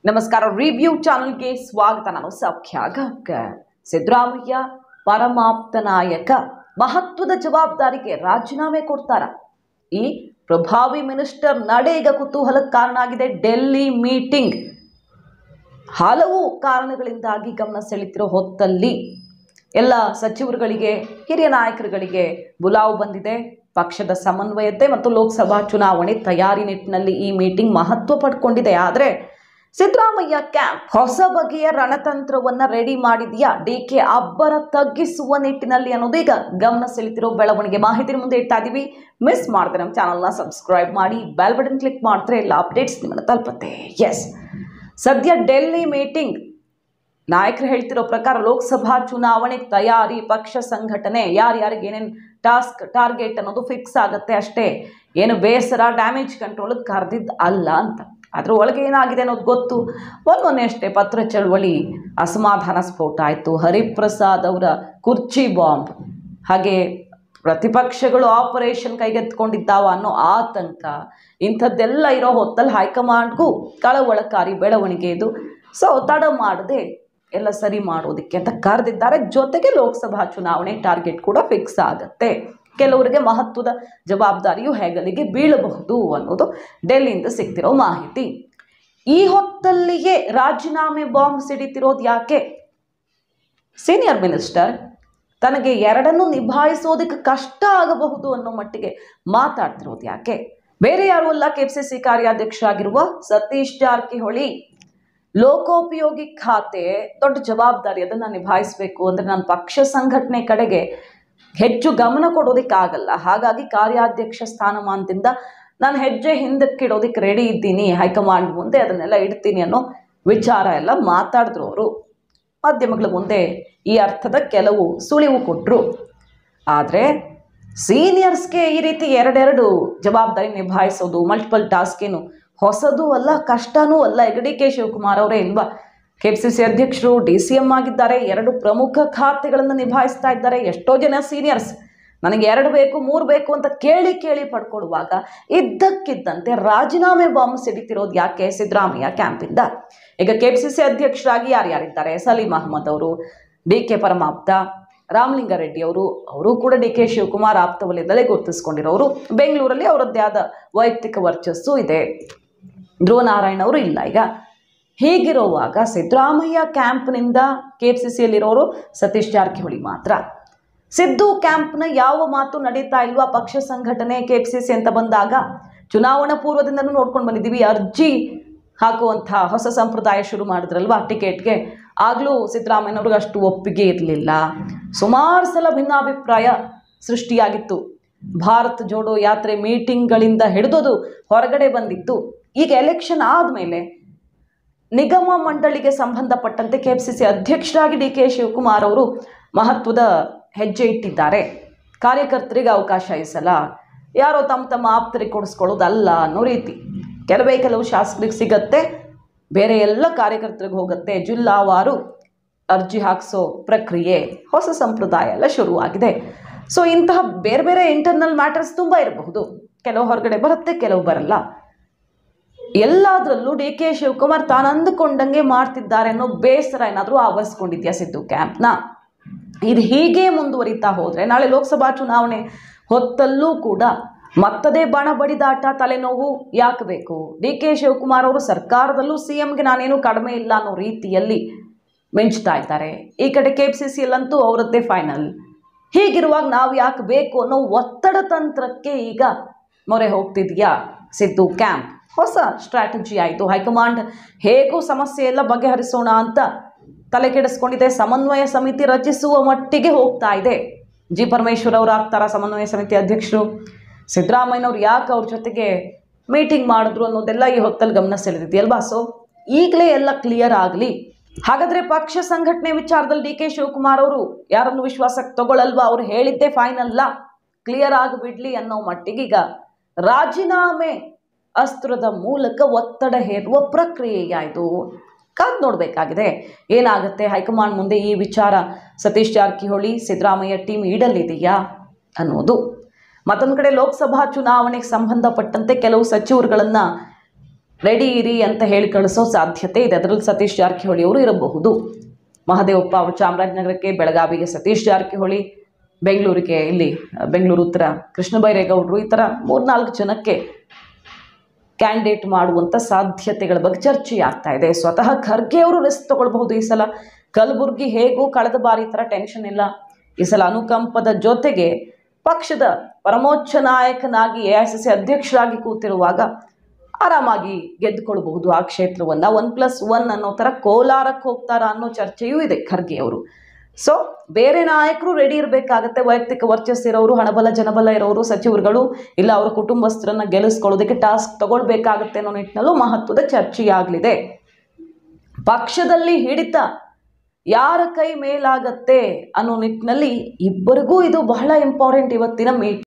ನಮಸ್ಕಾರ ರಿವ್ಯೂ ಚಾನಲ್ಗೆ ಸ್ವಾಗತ ನಾನು ಸೌಖ್ಯ ಗಂಗರ್ ಸಿದ್ದರಾಮಯ್ಯ ಪರಮಾಪ್ತ ನಾಯಕ ಮಹತ್ವದ ಜವಾಬ್ದಾರಿಗೆ ರಾಜೀನಾಮೆ ಕೊಡ್ತಾರ ಈ ಪ್ರಭಾವಿ ಮಿನಿಸ್ಟರ್ ನಡೆ ಈಗ ಕುತೂಹಲಕ್ಕೆ ಕಾರಣ ಆಗಿದೆ ಡೆಲ್ಲಿ ಮೀಟಿಂಗ್ ಹಲವು ಕಾರಣಗಳಿಂದಾಗಿ ಗಮನ ಸೆಳೆತಿರೋ ಹೊತ್ತಲ್ಲಿ ಎಲ್ಲ ಸಚಿವರುಗಳಿಗೆ ಹಿರಿಯ ನಾಯಕರುಗಳಿಗೆ ಬುಲಾವು ಬಂದಿದೆ ಪಕ್ಷದ ಸಮನ್ವಯತೆ ಮತ್ತು ಲೋಕಸಭಾ ಚುನಾವಣೆ ತಯಾರಿ ನಿಟ್ಟಿನಲ್ಲಿ ಈ ಮೀಟಿಂಗ್ ಮಹತ್ವ ಪಡ್ಕೊಂಡಿದೆ ಆದರೆ ಸಿದ್ದರಾಮಯ್ಯ ಕ್ಯಾಂಪ್ ಹೊಸ ಬಗೆಯ ರಣತಂತ್ರವನ್ನ ರೆಡಿ ಮಾಡಿದೆಯಾ ಡಿ ಕೆ ಅಬ್ಬರ ತಗ್ಗಿಸುವ ನಿಟ್ಟಿನಲ್ಲಿ ಅನ್ನೋದು ಈಗ ಗಮನ ಸೆಳೆತಿರೋ ಬೆಳವಣಿಗೆ ಮಾಹಿತಿ ಮುಂದೆ ಇಡ್ತಾ ಇದೀವಿ ಮಿಸ್ ಮಾಡಿದ್ರೆ ನಮ್ಮ ಚಾನಲ್ನ ಸಬ್ಸ್ಕ್ರೈಬ್ ಮಾಡಿ ಬೆಲ್ ಬಟನ್ ಕ್ಲಿಕ್ ಮಾಡಿದ್ರೆ ಎಲ್ಲ ಅಪ್ಡೇಟ್ಸ್ ನಿಮ್ಮನ್ನು ತಲುಪುತ್ತೆ ಎಸ್ ಸದ್ಯ ಡೆಲ್ಲಿ ಮೀಟಿಂಗ್ ನಾಯಕರು ಹೇಳ್ತಿರೋ ಪ್ರಕಾರ ಲೋಕಸಭಾ ಚುನಾವಣೆ ತಯಾರಿ ಪಕ್ಷ ಸಂಘಟನೆ ಯಾರ್ಯಾರಿಗೆ ಏನೇನು ಟಾಸ್ಕ್ ಟಾರ್ಗೆಟ್ ಅನ್ನೋದು ಫಿಕ್ಸ್ ಆಗುತ್ತೆ ಅಷ್ಟೇ ಏನು ಬೇಸರ ಡ್ಯಾಮೇಜ್ ಕಂಟ್ರೋಲ್ಗೆ ಕರೆದಿದ್ದು ಅಲ್ಲ ಅಂತ ಅದ್ರ ಒಳಗೆ ಏನಾಗಿದೆ ಅನ್ನೋದು ಗೊತ್ತು ಮೊನ್ನೆ ಅಷ್ಟೇ ಪತ್ರ ಚಳವಳಿ ಅಸಮಾಧಾನ ಸ್ಫೋಟ ಆಯಿತು ಹರಿಪ್ರಸಾದ್ ಅವರ ಕುರ್ಚಿ ಬಾಂಬ್ ಹಾಗೆ ಪ್ರತಿಪಕ್ಷಗಳು ಆಪರೇಷನ್ ಕೈಗೆತ್ಕೊಂಡಿದ್ದಾವ ಅನ್ನೋ ಆತಂಕ ಇಂಥದ್ದೆಲ್ಲ ಇರೋ ಹೊತ್ತಲ್ಲಿ ಹೈಕಮಾಂಡ್ಗೂ ಕಳವಳಕಾರಿ ಬೆಳವಣಿಗೆ ಇದು ಸೊ ತಡ ಮಾಡದೆ ಎಲ್ಲ ಸರಿ ಮಾಡೋದಕ್ಕೆ ಅಂತ ಕರೆದಿದ್ದಾರೆ ಜೊತೆಗೆ ಲೋಕಸಭಾ ಚುನಾವಣೆ ಟಾರ್ಗೆಟ್ ಕೂಡ ಫಿಕ್ಸ್ ಆಗುತ್ತೆ ಕೆಲವರಿಗೆ ಮಹತ್ವದ ಜವಾಬ್ದಾರಿಯು ಹೆಗಲಿಗೆ ಬೀಳಬಹುದು ಅನ್ನೋದು ಡೆಲ್ಲಿಯಿಂದ ಸಿಗ್ತಿರೋ ಮಾಹಿತಿ ಈ ಹೊತ್ತಲ್ಲಿಯೇ ರಾಜೀನಾಮೆ ಬಾಂಬ್ ಸಿಡಿತಿರೋದು ಯಾಕೆ ಸೀನಿಯರ್ ಮಿನಿಸ್ಟರ್ ತನಗೆ ಎರಡನ್ನೂ ನಿಭಾಯಿಸೋದಕ್ಕೆ ಕಷ್ಟ ಆಗಬಹುದು ಅನ್ನೋ ಮಟ್ಟಿಗೆ ಮಾತಾಡ್ತಿರೋದು ಯಾಕೆ ಬೇರೆ ಯಾರು ಅಲ್ಲ ಕೆಪಿಸಿಸಿ ಕಾರ್ಯಾಧ್ಯಕ್ಷ ಆಗಿರುವ ಸತೀಶ್ ಜಾರಕಿಹೊಳಿ ಲೋಕೋಪಯೋಗಿ ಖಾತೆ ದೊಡ್ಡ ಜವಾಬ್ದಾರಿ ಅದನ್ನು ನಿಭಾಯಿಸಬೇಕು ಅಂದರೆ ನಾನು ಪಕ್ಷ ಸಂಘಟನೆ ಕಡೆಗೆ ಹೆಚ್ಚು ಗಮನ ಕೊಡೋದಕ್ಕಾಗಲ್ಲ ಹಾಗಾಗಿ ಕಾರ್ಯಾಧ್ಯಕ್ಷ ಸ್ಥಾನಮಾನದಿಂದ ನಾನು ಹೆಜ್ಜೆ ಹಿಂದಕ್ಕಿಡೋದಕ್ಕೆ ರೆಡಿ ಇದ್ದೀನಿ ಹೈಕಮಾಂಡ್ ಮುಂದೆ ಅದನ್ನೆಲ್ಲ ಇಡ್ತೀನಿ ಅನ್ನೋ ವಿಚಾರ ಎಲ್ಲ ಮಾತಾಡಿದ್ರು ಅವರು ಮಾಧ್ಯಮಗಳ ಮುಂದೆ ಈ ಅರ್ಥದ ಕೆಲವು ಸುಳಿವು ಕೊಟ್ಟರು ಆದರೆ ಸೀನಿಯರ್ಸ್ಗೆ ಈ ರೀತಿ ಎರಡೆರಡು ಜವಾಬ್ದಾರಿ ನಿಭಾಯಿಸೋದು ಮಲ್ಟಿಪಲ್ ಟಾಸ್ಕ್ ಏನು ಹೊಸದು ಅಲ್ಲ ಕಷ್ಟನೂ ಅಲ್ಲ ಈಗ ಡಿ ಕೆ ಶಿವಕುಮಾರ್ ಅವರೇ ಇಲ್ವಾ ಕೆ ಪಿ ಸಿ ಸಿ ಅಧ್ಯಕ್ಷರು ಡಿ ಸಿ ಎಂ ಆಗಿದ್ದಾರೆ ಎರಡು ಪ್ರಮುಖ ಖಾತೆಗಳನ್ನು ನಿಭಾಯಿಸ್ತಾ ಇದ್ದಾರೆ ಎಷ್ಟೋ ಜನ ಸೀನಿಯರ್ಸ್ ನನಗೆ ಎರಡು ಬೇಕು ಮೂರು ಬೇಕು ಅಂತ ಕೇಳಿ ಕೇಳಿ ಪಡ್ಕೊಡುವಾಗ ಇದ್ದಕ್ಕಿದ್ದಂತೆ ರಾಜೀನಾಮೆ ಬಾಂಬ್ ಸಿಡಿತಿರೋದು ಯಾಕೆ ಸಿದ್ದರಾಮಯ್ಯ ಕ್ಯಾಂಪಿಂದ ಈಗ ಕೆ ಪಿ ಸಿ ಸಿ ಅಧ್ಯಕ್ಷರಾಗಿ ಯಾರ್ಯಾರಿದ್ದಾರೆ ಸಲೀಂ ಅಹಮದ್ ಅವರು ಡಿ ಕೆ ಪರಮಾಪ್ತ ರಾಮಲಿಂಗಾರೆಡ್ಡಿ ಅವರು ಅವರು ಕೂಡ ಡಿ ಕೆ ಶಿವಕುಮಾರ್ ಆಪ್ತ ವಲಯದಲ್ಲೇ ಗುರುತಿಸ್ಕೊಂಡಿರೋರು ಬೆಂಗಳೂರಲ್ಲಿ ಅವರದ್ದೇ ಆದ ವೈಯಕ್ತಿಕ ವರ್ಚಸ್ಸು ಇದೆ ಧ್ರುವ ನಾರಾಯಣ್ ಅವರು ಇಲ್ಲ ಈಗ ಹೀಗಿರುವಾಗ ಸಿದ್ದರಾಮಯ್ಯ ಕ್ಯಾಂಪ್ನಿಂದ ಕೆ ಪಿ ಸಿ ಸಿಯಲ್ಲಿರೋರು ಸತೀಶ್ ಜಾರಕಿಹೊಳಿ ಮಾತ್ರ ಸಿದ್ದು ಕ್ಯಾಂಪ್ನ ಯಾವ ಮಾತು ನಡೀತಾ ಇಲ್ವಾ ಪಕ್ಷ ಸಂಘಟನೆ ಕೆ ಪಿ ಸಿ ಸಿ ಅಂತ ಬಂದಾಗ ಚುನಾವಣಾ ಪೂರ್ವದಿಂದನೂ ನೋಡ್ಕೊಂಡು ಬಂದಿದ್ದೀವಿ ಅರ್ಜಿ ಹಾಕುವಂಥ ಹೊಸ ಸಂಪ್ರದಾಯ ಶುರು ಮಾಡಿದ್ರಲ್ವಾ ಟಿಕೆಟ್ಗೆ ಆಗಲೂ ಸಿದ್ದರಾಮಯ್ಯನವ್ರಿಗೆ ಅಷ್ಟು ಒಪ್ಪಿಗೆ ಇರಲಿಲ್ಲ ಸುಮಾರು ಸಲ ಭಿನ್ನಾಭಿಪ್ರಾಯ ಸೃಷ್ಟಿಯಾಗಿತ್ತು ಭಾರತ್ ಜೋಡೋ ಯಾತ್ರೆ ಮೀಟಿಂಗ್ಗಳಿಂದ ಹಿಡಿದೋದು ಹೊರಗಡೆ ಬಂದಿತ್ತು ಈಗ ಎಲೆಕ್ಷನ್ ಆದಮೇಲೆ ನಿಗಮ ಮಂಡಳಿಗೆ ಸಂಬಂಧಪಟ್ಟಂತೆ ಕೆ ಪಿ ಸಿ ಸಿ ಅಧ್ಯಕ್ಷರಾಗಿ ಡಿ ಕೆ ಶಿವಕುಮಾರ್ ಅವರು ಮಹತ್ವದ ಹೆಜ್ಜೆ ಇಟ್ಟಿದ್ದಾರೆ ಕಾರ್ಯಕರ್ತರಿಗೆ ಅವಕಾಶ ಈ ಸಲ ಯಾರೋ ತಮ್ಮ ತಮ್ಮ ಆಪ್ತರಿಗೆ ಕೊಡಿಸ್ಕೊಳ್ಳೋದಲ್ಲ ಅನ್ನೋ ರೀತಿ ಕೆಲವೇ ಕೆಲವು ಶಾಸಕರಿಗೆ ಸಿಗತ್ತೆ ಬೇರೆ ಎಲ್ಲ ಕಾರ್ಯಕರ್ತರಿಗೆ ಹೋಗುತ್ತೆ ಜಿಲ್ಲಾವಾರು ಅರ್ಜಿ ಹಾಕಿಸೋ ಪ್ರಕ್ರಿಯೆ ಹೊಸ ಸಂಪ್ರದಾಯ ಎಲ್ಲ ಶುರುವಾಗಿದೆ ಸೊ ಇಂತಹ ಬೇರೆ ಬೇರೆ ಇಂಟರ್ನಲ್ ಮ್ಯಾಟರ್ಸ್ ತುಂಬ ಇರಬಹುದು ಕೆಲವು ಹೊರಗಡೆ ಬರುತ್ತೆ ಕೆಲವು ಬರಲ್ಲ ಎಲ್ಲದರಲ್ಲೂ ಡಿ ಕೆ ಶಿವಕುಮಾರ್ ತಾನು ಅಂದುಕೊಂಡಂಗೆ ಮಾಡ್ತಿದ್ದಾರೆ ಅನ್ನೋ ಬೇಸರ ಏನಾದರೂ ಆವರಿಸ್ಕೊಂಡಿದ್ಯಾ ಸಿದ್ದು ಕ್ಯಾಂಪ್ನ ಇದು ಹೀಗೆ ಮುಂದುವರಿತಾ ಹೋದರೆ ನಾಳೆ ಲೋಕಸಭಾ ಚುನಾವಣೆ ಹೊತ್ತಲ್ಲೂ ಕೂಡ ಮತ್ತದೇ ಬಣ ಬಡಿದಾಟ ತಲೆನೋವು ಯಾಕೆ ಬೇಕು ಡಿ ಕೆ ಶಿವಕುಮಾರ್ ಅವರು ಸರ್ಕಾರದಲ್ಲೂ ಸಿ ಎಂಗೆ ನಾನೇನು ಕಡಿಮೆ ಇಲ್ಲ ಅನ್ನೋ ರೀತಿಯಲ್ಲಿ ಮಿಂಚ್ತಾ ಇದ್ದಾರೆ ಈ ಕಡೆ ಕೆ ಪಿ ಸಿ ಸಿಯಲ್ಲಂತೂ ಅವರದ್ದೇ ಫೈನಲ್ ಹೀಗಿರುವಾಗ ನಾವು ಯಾಕೆ ಬೇಕು ಅನ್ನೋ ಒತ್ತಡ ತಂತ್ರಕ್ಕೆ ಈಗ ಮೊರೆ ಹೋಗ್ತಿದ್ಯಾ ಸಿದ್ದು ಕ್ಯಾಂಪ್ ಹೊಸ ಸ್ಟ್ರಾಟಜಿ ಆಯಿತು ಹೈಕಮಾಂಡ್ ಹೇಗೂ ಸಮಸ್ಯೆ ಎಲ್ಲ ಬಗೆಹರಿಸೋಣ ಅಂತ ತಲೆ ಕೆಡಿಸ್ಕೊಂಡಿದೆ ಸಮನ್ವಯ ಸಮಿತಿ ರಚಿಸುವ ಮಟ್ಟಿಗೆ ಹೋಗ್ತಾ ಇದೆ ಜಿ ಪರಮೇಶ್ವರ್ ಅವರು ಆಗ್ತಾರ ಸಮನ್ವಯ ಸಮಿತಿ ಅಧ್ಯಕ್ಷರು ಸಿದ್ದರಾಮಯ್ಯನವ್ರು ಯಾಕೆ ಅವ್ರ ಜೊತೆಗೆ ಮೀಟಿಂಗ್ ಮಾಡಿದ್ರು ಅನ್ನೋದೆಲ್ಲ ಈ ಹೊತ್ತಲ್ಲಿ ಗಮನ ಸೆಳೆದಿದೆಯಲ್ವಾ ಸೊ ಈಗಲೇ ಎಲ್ಲ ಕ್ಲಿಯರ್ ಆಗಲಿ ಹಾಗಾದರೆ ಪಕ್ಷ ಸಂಘಟನೆ ವಿಚಾರದಲ್ಲಿ ಡಿ ಕೆ ಶಿವಕುಮಾರ್ ಅವರು ಯಾರನ್ನು ವಿಶ್ವಾಸಕ್ಕೆ ತಗೊಳ್ಳಲ್ವಾ ಅವ್ರು ಹೇಳಿದ್ದೇ ಫೈನಲ್ಲ ಕ್ಲಿಯರ್ ಆಗಿಬಿಡ್ಲಿ ಅನ್ನೋ ಮಟ್ಟಿಗೀಗ ರಾಜೀನಾಮೆ ಅಸ್ತ್ರದ ಮೂಲಕ ಒತ್ತಡ ಹೇರುವ ಪ್ರಕ್ರಿಯೆಯಾಯಿತು ಕಾದ್ ನೋಡಬೇಕಾಗಿದೆ ಏನಾಗುತ್ತೆ ಹೈಕಮಾಂಡ್ ಮುಂದೆ ಈ ವಿಚಾರ ಸತೀಶ್ ಜಾರಕಿಹೊಳಿ ಸಿದ್ದರಾಮಯ್ಯ ಟೀಮ್ ಇಡಲಿದೆಯಾ ಅನ್ನೋದು ಮತ್ತೊಂದು ಕಡೆ ಲೋಕಸಭಾ ಚುನಾವಣೆಗೆ ಸಂಬಂಧಪಟ್ಟಂತೆ ಕೆಲವು ಸಚಿವರುಗಳನ್ನು ರೆಡಿ ಇರಿ ಅಂತ ಹೇಳಿ ಕಳಿಸೋ ಸಾಧ್ಯತೆ ಇದೆ ಅದರಲ್ಲಿ ಸತೀಶ್ ಜಾರಕಿಹೊಳಿ ಅವರು ಇರಬಹುದು ಮಹದೇವಪ್ಪ ಅವರು ಚಾಮರಾಜನಗರಕ್ಕೆ ಬೆಳಗಾವಿಗೆ ಸತೀಶ್ ಜಾರಕಿಹೊಳಿ ಬೆಂಗಳೂರಿಗೆ ಇಲ್ಲಿ ಆ, ಬೆಂಗಳೂರು ಉತ್ತರ ಕೃಷ್ಣ ಬೈರೇಗೌಡರು ಈ ಥರ ಮೂರ್ನಾಲ್ಕು ಜನಕ್ಕೆ ಕ್ಯಾಂಡಿಡೇಟ್ ಮಾಡುವಂಥ ಸಾಧ್ಯತೆಗಳ ಬಗ್ಗೆ ಚರ್ಚೆ ಆಗ್ತಾ ಇದೆ ಸ್ವತಃ ಖರ್ಗೆ ಅವರು ರಿಸ್ಕ್ ತಗೊಳ್ಬಹುದು ಈ ಸಲ ಕಲಬುರ್ಗಿ ಹೇಗೂ ಕಳೆದ ಬಾರಿ ಥರ ಟೆನ್ಷನ್ ಇಲ್ಲ ಈ ಸಲ ಅನುಕಂಪದ ಜೊತೆಗೆ ಪಕ್ಷದ ಪರಮೋಚ್ಚ ನಾಯಕನಾಗಿ ಎ ಐ ಸಿ ಸಿ ಅಧ್ಯಕ್ಷರಾಗಿ ಕೂತಿರುವಾಗ ಆರಾಮಾಗಿ ಗೆದ್ದುಕೊಳ್ಬಹುದು ಆ ಕ್ಷೇತ್ರವನ್ನು ಒನ್ ಪ್ಲಸ್ ಒನ್ ಅನ್ನೋ ಥರ ಕೋಲಾರಕ್ಕೆ ಹೋಗ್ತಾರಾ ಅನ್ನೋ ಚರ್ಚೆಯೂ ಇದೆ ಖರ್ಗೆ ಅವರು ಸೊ ಬೇರೆ ನಾಯಕರು ರೆಡಿ ಇರಬೇಕಾಗತ್ತೆ ವೈಯಕ್ತಿಕ ವರ್ಚಸ್ಸಿರೋರು ಹಣಬಲ ಜನಬಲ ಇರೋರು ಸಚಿವರುಗಳು ಇಲ್ಲ ಅವರ ಕುಟುಂಬಸ್ಥರನ್ನ ಗೆಲ್ಲಿಸ್ಕೊಳ್ಳೋದಕ್ಕೆ ಟಾಸ್ಕ್ ತಗೊಳ್ಬೇಕಾಗತ್ತೆ ಅನ್ನೋ ನಿಟ್ಟಿನಲ್ಲೂ ಮಹತ್ವದ ಚರ್ಚೆಯಾಗಲಿದೆ ಪಕ್ಷದಲ್ಲಿ ಹಿಡಿತ ಯಾರ ಕೈ ಮೇಲಾಗತ್ತೆ ಅನ್ನೋ ನಿಟ್ಟಿನಲ್ಲಿ ಇಬ್ಬರಿಗೂ ಇದು ಬಹಳ ಇಂಪಾರ್ಟೆಂಟ್ ಇವತ್ತಿನ ಮೀಟ್